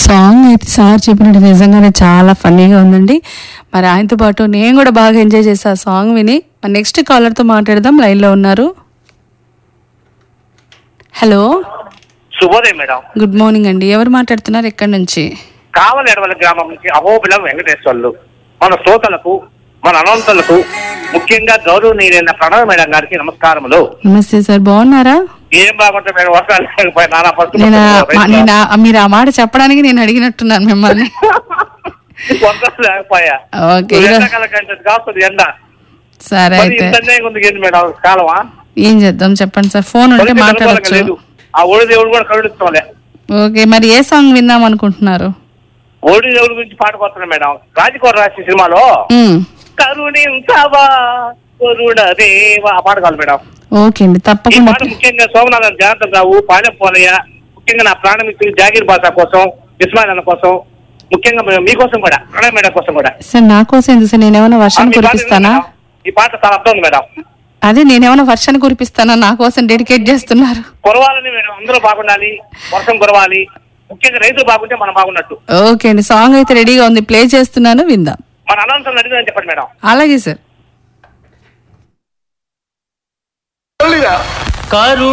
Song అయితే sir చెప్పినట్టు నిజంగానే చాలా ఫన్నీగా ఉందండి మరి ఆయనతో పాటు నేను కూడా బాగా ఎంజాయ్ చేసా ఆ సాంగ్ విని మరి నెక్స్ట్ కాలర్తో మాట్లాడదాం లైన్లో ఉన్నారు హలో శుభోదయం మేడం గుడ్ మార్నింగ్ అండి ఎవరు మాట్లాడుతున్నారు ఎక్కడి నుంచి కావలి ఎడవల గ్రామం నుంచి అహోబిలం వెంకటేశ్వర్లు మన శ్రోతలకు మన అనంతులకు ముఖ్యంగా గౌరవనీయులైన ప్రణవ్ మేడం గారికి నమస్కారములు నమస్తే సార్ బాగున్నారా ఏం బాగుంటుంది మేడం వర్షాలు లేకపోయి నానా పరిస్థితులు నేను ఆ- రైతులు. నేను ఆ- మీరు ఆ మాట చెప్పడానికి నేను అడిగినట్టున్నాను మిమ్మల్ని వర్షాలు లేకపోయా ఓకే ఈరోజు- ఎండాకాలం కంటే కాస్తుంది ఎండ సరే మరి అయితే ఇంత అన్యాయంగా ఉంది ఏంటి మేడం కాలమా ఏం చేద్దాం చెప్పండి సార్ ఫోన్ ఉంటే పరిస్థితి అనుకూలంగా మాట్లాడచ్చు లేదు ఆ ఓడి దేవుడు కూడా కరుణిస్తాంలే ఓకే మరి ఏ సాంగ్ విందాం అనుకుంటున్నారు ఓడి దేవుడి గురించి పాట పోతున్నాను మేడం రాజకోట రాసి సినిమాలో మ్మ్. కరుణించవా కరుణ దేవా ఆ పాట కాదు మేడం ఓకే అండి ఈ తప్పకుండా పాట ముఖ్యంగా సోమనాథన్ జనార్దన్ రావు పాలెం పోలయ్య ముఖ్యంగా నా ప్రాణమిత్రుడు జాగీర్ బాసా కోసం ఇస్మాయిల్ అన్న కోసం ముఖ్యంగా మీ- మీకోసం కూడా ప్రణయ్ మేడం కోసం కూడా సార్ నా కోసం ఎందుకు సార్ నేనేమైనా ఆ, వర్షాన్ని మీ పాట కురిపిస్తానా వినండి మేడం. ఈ పాట చాలా అర్థం ఉంది మేడం అదే నేనేమైనా వర్షాన్ని కురిపిస్తానా నా కోసం డెడికేట్ చేస్తున్నారు కురవాలని మేడం అందరూ బాగుండాలి వర్షం కురవాలి ముఖ్యంగా రైతులు బాగుంటే మనం బాగున్నట్టు ఓకే అండి సాంగ్ అయితే రెడీగా ఉంది ప్లే చేస్తున్నాను విందాం మన అనంతరం అడిగిందని చెప్పండి మేడం అలాగే సార్ కరు